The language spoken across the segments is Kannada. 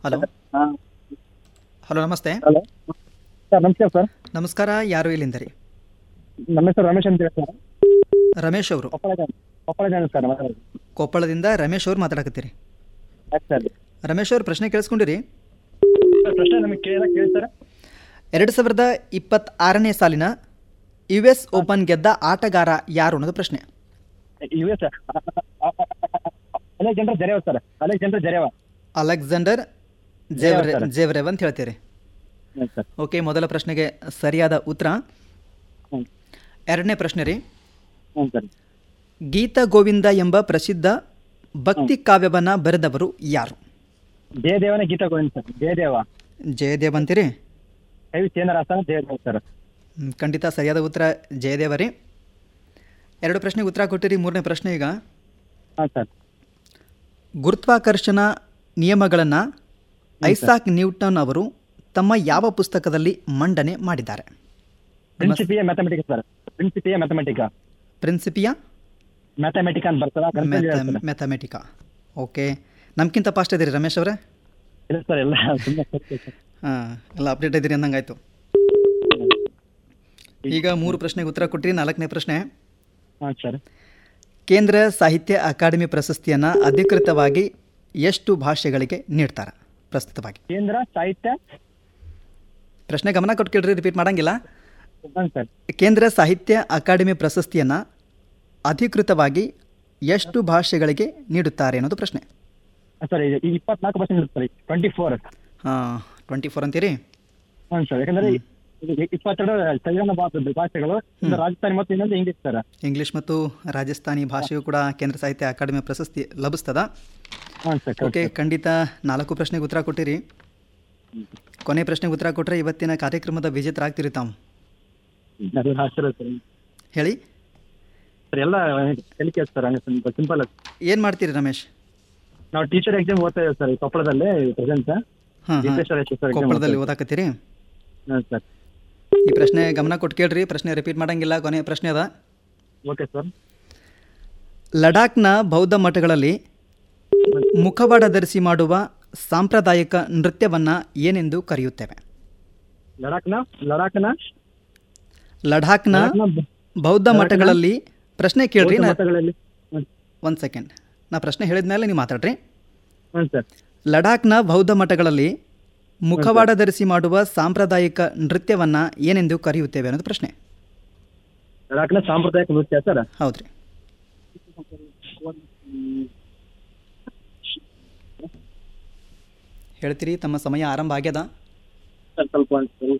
ಹಲೋ ಹಾಂ ಹಲೋ ನಮಸ್ತೆ ಹಲೋ ಸರ್ ನಮಸ್ಕಾರ ಸರ್ ನಮಸ್ಕಾರ ಯಾರು ಇಲ್ಲಿಂದ ರೀ ನಮ್ಮ ಹೆಸರು ರಮೇಶ್ ಅಂತ ಹೇಳಿ ಸರ್ ರಮೇಶ್ ಅವರು ಕೊಪ್ಪಳ ಜನ ಕೊಪ್ಪಳ ಜನ ಸರ್ ಮಾತಾಡೋದು ಕೊಪ್ಪಳದಿಂದ ರಮೇಶ್ ಅವ್ರು ಮಾತಾಡಕತ್ತೀರಿ ಆಯ್ತು ಸರ್ ರಮೇಶ್ ಅವ್ರ ಪ್ರಶ್ನೆ ಕೇಳಿಸ್ಕೊಂಡಿರಿ ಸರ್ ಪ್ರಶ್ನೆ ನಮಗೆ ಕೇಳ ಕೇಳಿ ಸರ್ ಎರಡು ಸಾವಿರದ ಇಪ್ಪತ್ತಾರನೇ ಸಾಲಿನ ಯು ಎಸ್ ಓಪನ್ ಗೆದ್ದ ಆಟಗಾರ ಯಾರು ಅನ್ನೋದು ಪ್ರಶ್ನೆ ಇವೆ sir Alexander Zverev sir Alexander Zverev Alexander Zverev Zverev. Zverev ಅಂತ ಹೇಳ್ತೀರಿ ಹ್ಞೂ ಸರ್ ಓಕೆ ಮೊದಲ ಪ್ರಶ್ನೆಗೆ ಸರಿಯಾದ ಉತ್ತರ ಹ್ಞೂ ಎರಡನೇ ಪ್ರಶ್ನೆ ರೀ ಹ್ಞೂ ಸರ್ ಗೀತ ಗೋವಿಂದ ಎಂಬ ಪ್ರಸಿದ್ಧ ಭಕ್ತಿ ಕಾವ್ಯವನ್ನು ಬರೆದವರು ಯಾರು ಜಯದೇವನ ಗೀತಾ ಗೋವಿಂದ್ ಸರ್ ಜಯದೇವ ಜಯದೇವ್ ಅಂತೀರಿ ಕವಿ ಚೇಂದ್ರಹಾಸನ ಜಯದೇವ ಸರ್ ಹ್ಮ್, ಖಂಡಿತ ಸರಿಯಾದ ಉತ್ತರ ಜಯದೇವ ರೀ ಎರಡು ಪ್ರಶ್ನೆಗೆ ಉತ್ತರ ಕೊಟ್ಟಿರಿ ಮೂರನೇ ಪ್ರಶ್ನೆ ಈಗ ಹಾಂ ಸರ್ ಗುರುತ್ವಾಕರ್ಷಣ ನಿಯಮಗಳನ್ನು ಐಸಾಕ್ ನ್ಯೂಟನ್ ಅವರು ತಮ್ಮ ಯಾವ ಪುಸ್ತಕದಲ್ಲಿ ಮಂಡನೆ ಮಾಡಿದ್ದಾರೆ ಪ್ರಿನ್ಸಿಪಿಯ ಮ್ಯಾಥಮೆಟಿಕ್ಸ್ ಸರ್ ಪ್ರಿನ್ಸಿಪಿಯ ಮ್ಯಾಥಮೆಟಿಕಾ ಪ್ರಿನ್ಸಿಪಿಯಾ ಮ್ಯಾಥಮೆಟಿಕಾ ಅಂತ ಬರ್ತಲ್ಲ ಕನ್ನಡದಲ್ಲಿ ಹೇಳ್ತಾರೆ. ಮ್ಯಾಥಮೆಟಿಕಾ ಓಕೆ ನಮ್ಗಿಂತ ಫಾಸ್ಟ್ ಇದ್ದೀರಿ ರಮೇಶ್ ಅವರೇ ಇಲ್ಲ ಸರ್ ಎಲ್ಲ ಸುಮ್ಮನೆ ಹಾಂ ಎಲ್ಲ ಅಪ್ಡೇಟ್ ಇದ್ದೀರಿ ಅಂದಂಗಾಯ್ತು ಈಗ ಮೂರು ಪ್ರಶ್ನೆಗೆ ಉತ್ತರ ಕೊಟ್ಟಿರಿ ನಾಲ್ಕನೇ ಪ್ರಶ್ನೆ ಹಾಂ ಸರ್ ಕೇಂದ್ರ ಸಾಹಿತ್ಯ ಅಕಾಡೆಮಿ ಪ್ರಶಸ್ತಿಯನ್ನು ಅಧಿಕೃತವಾಗಿ ಎಷ್ಟು ಭಾಷೆಗಳಿಗೆ ನೀಡ್ತಾರೆ ಪ್ರಸ್ತುತವಾಗಿ ಕೇಂದ್ರ ಸಾಹಿತ್ಯ ಪ್ರಶ್ನೆ ಗಮನ ಕೊಟ್ಟು ಕೇಳ್ರಿ ರಿಪೀಟ್ ಮಾಡಂಗಿಲ್ಲ ಹಾಂ ಸರ್ ಕೇಂದ್ರ ಸಾಹಿತ್ಯ ಅಕಾಡೆಮಿ ಪ್ರಶಸ್ತಿಯನ್ನು ಅಧಿಕೃತವಾಗಿ ಎಷ್ಟು ಭಾಷೆಗಳಿಗೆ ನೀಡುತ್ತಾರೆ ಅನ್ನೋದು ಪ್ರಶ್ನೆ ಸರ್ ಈಗ ಈಗ ಇಪ್ಪತ್ನಾಲ್ಕು ಪರ್ಸೆಂಟ್ ಇರುತ್ತೆ ಸರ್ ಟ್ವೆಂಟಿ ಫೋರ್ ಹಾಂ ಟ್ವೆಂಟಿ ಫೋರ್ ಅಂತೀರಿ ಹ್ಞೂ ಸರ್ ಯಾಕಂದ್ರೆ ಈಗ ಇಪ್ಪತ್ತೆರಡು ಸಂವಿಧಾನ ಭಾ- ಭಾಷೆಗಳು ಒಂದು ರಾಜಸ್ಥಾನಿ ಮತ್ತು ಇನ್ನೊಂದು ಇಂಗ್ಲಿಷ್ ಸರ್ ಇಂಗ್ಲೀಷ್ ಮತ್ತು ರಾಜಸ್ಥಾನಿ ಭಾಷೆಯು ಕೂಡ ಕೇಂದ್ರ ಸಾಹಿತ್ಯ ಅಕಾಡೆಮಿ ಪ್ರಶಸ್ತಿ ಲಭಿಸ್ತದ ಹಾಂ ಸರ್ ಓಕೆ ಖಂಡಿತ ನಾಲ್ಕು ಪ್ರಶ್ನೆಗೆ ಉತ್ತರ ಕೊಟ್ಟಿರಿ ಕೊನೆ ಪ್ರಶ್ನೆಗೆ ಉತ್ತರ ಕೊಟ್ಟರೆ ಇವತ್ತಿನ ಕಾರ್ಯಕ್ರಮದ ವಿಜೇತರಾಗ್ತೀರಿ ತಾವು ಅದು ಹಾಸ್ಟೆಲ್ ಸರ್ ಹೇಳಿ ಸರ್ ಎಲ್ಲ ಕಲಿಕೆ ಸರ್ ಹಂಗೆ ಸ್ವಲ್ಪ ಸಿಂಪಲ್ ಏನು ಮಾಡ್ತೀರಿ ರಮೇಶ್ ನಾವು ಟೀಚರ್ ಎಕ್ಸಾಮ್ ಓದ್ತಾ ಇದ್ದೀವಿ ಸರ್ ಈ ಕೊಪ್ಪಳದಲ್ಲಿ ಪ್ರೆಸೆಂಟ್ ಹಾಂ ಹಾಂ ವಿಶ್ವೇಶ್ವರ ಸರ್ ಕೊಪ್ಪಳದಲ್ಲಿ ಓದಾಕತ್ತೀರಿ ಹಾಂ ಸರ್ ಈ ಪ್ರಶ್ನೆ ಗಮನ ಕೊಟ್ಟು ಕೇಳ್ರಿ ಪ್ರಶ್ನೆ ರಿಪೀಟ್ ಮಾಡಂಗಿಲ್ಲ ಕೊನೆ ಪ್ರಶ್ನೆ ಅದ ಓಕೆ ಸರ್ ಲಡಾಖ್ನ ಬೌದ್ಧ ಮಠಗಳಲ್ಲಿ ಮುಖವಾಡ ಧರಿಸಿ ಮಾಡುವ ಸಾಂಪ್ರದಾಯಿಕ ನೃತ್ಯವನ್ನು ಏನೆಂದು ಕರೆಯುತ್ತೇವೆ ಲಡಾಖ್ನ ಲಡಾಖ್ನ ಲಡಾಖ್ನ ಲಡಾಖ್ನ ಬ- ಬೌದ್ಧ ಮಠಗಳಲ್ಲಿ ಪ್ರಶ್ನೆ ಕೇಳ್ರಿ ಬೌದ್ಧ ನಾ ಮಠಗಳಲ್ಲಿ ಹ್ಮ್. ಒಂದು ಸೆಕೆಂಡ್ ನಾ ಪ್ರಶ್ನೆ ಹೇಳಿದ ಮೇಲೆ ನೀವು ಮಾತಾಡ್ರಿ ಹ್ಞೂ ಸರ್ ಲಡಾಖ್ನ ಬೌದ್ಧ ಮಠಗಳಲ್ಲಿ ಮುಖವಾಡ ಧರಿಸಿ ಮಾಡುವ ಸಾಂಪ್ರದಾಯಿಕ ನೃತ್ಯವನ್ನು ಏನೆಂದು ಕರೆಯುತ್ತೇವೆ ಅನ್ನೋದು ಪ್ರಶ್ನೆ ಲಡಾಖ್ನ ಸಾಂಪ್ರದಾಯಿಕ ನೃತ್ಯ ಸರ್ ಹೌದ್ರಿ ಹೇಳ್ತೀರಿ ತಮ್ಮ ಸಮಯ ಆರಂಭ ಆಗ್ಯದ ಸರ್ ಸ್ವಲ್ಪ ಒಂದು-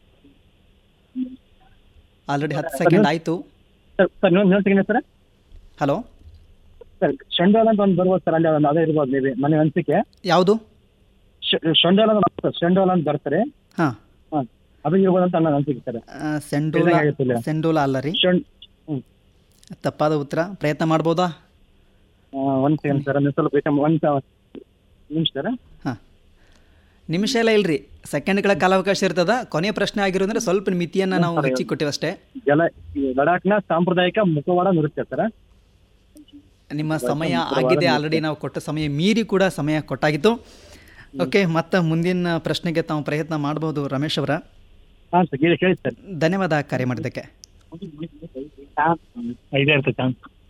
ಆಲ್ರೆಡಿ ಹತ್ತು ಸೆಕೆಂಡ್ ಆಯಿತು ಸರ್ ಸರ್ ನೀವು ನೀವು ಸರ್ ಹಲೋ ಸರ್ ಶಂಡೋಲ ಅಂತ ಒಂದು ಬರ್ಬೋದು ಸರ್ ಅಲ್ಲಿ ಒಂದು ಅದೇ ಇರ್ಬೋದು ಮೇಬಿ ಮನೆ ಅನಿಸಿಕೆ ಯಾವುದು ಶಂಡೋಲ ಅಂತ ಬರ್ತದೆ ಶಂಡೋಲ ಅಂತ ಬರ್ತಾರೆ ಹಾಂ ಹಾಂ ಅದು ಇರ್ಬೋದು ಅಂತ ನನ್ನ ಅನಿಸಿಕೆ ಸರ್ ಸೆಂಡೋಲ ಇದಾಗಿತ್ತಿಲ್ಲ. ಸೆಂಡೋಲ ಅಲ್ಲ ರೀ ಶಂಡ್ ಹ್ಞೂ ತಪ್ಪಾದ ಉತ್ತರ ಪ್ರಯತ್ನ ಮಾಡ್ಬೋದಾ ಒಂದು ಸೆಕೆಂಡ್ ಸರ್ ನೀವು ಸ್ವಲ್ಪ ಬೇಕಾ ಒಂದು ನಿಮಿಷ ಸರ್ ಹಾಂ ನಿಮಿಷ ಎಲ್ಲ ಇಲ್ರಿ ಸೆಕೆಂಡ್ಗಳ ಕಾಲಾವಕಾಶ ಇರ್ತದ ಕೊನೆಯ ಪ್ರಶ್ನೆ ಆಗಿರೋದ್ರೆ ಸ್ವಲ್ಪ ಮಿತಿಯನ್ನು ನಾವು ಹೆಚ್ಚಿಗೆ ಕೊಟ್ಟಿವಷ್ಟೇ ಜಲ ಈ ಲಡಾಖ್ನ ಸಾಂಪ್ರದಾಯಿಕ ಮುಖವಾಡ ನೃತ್ಯ ಸರ್ ನಿಮ್ಮ ಸಮಯ ಆಗಿದೆ ಆಲ್ರೆಡಿ ನಾವು ಕೊಟ್ಟ ಸಮಯ ಮೀರಿ ಕೂಡ ಸಮಯ ಕೊಟ್ಟಾಗಿತ್ತು ಓಕೆ ಮತ್ತೆ ಮುಂದಿನ ಪ್ರಶ್ನೆಗೆ ತಾವು ಪ್ರಯತ್ನ ಮಾಡಬಹುದು ರಮೇಶ್ ಅವರ ಹಾಂ ಸರ್ ಹೇಳಿ ಹೇಳಿ ಸರ್ ಧನ್ಯವಾದ ಕರೆ ಮಾಡಿದ್ದಕ್ಕೆ ಐದೇ ಇರ್ತದೆ ಚಾನ್ಸ್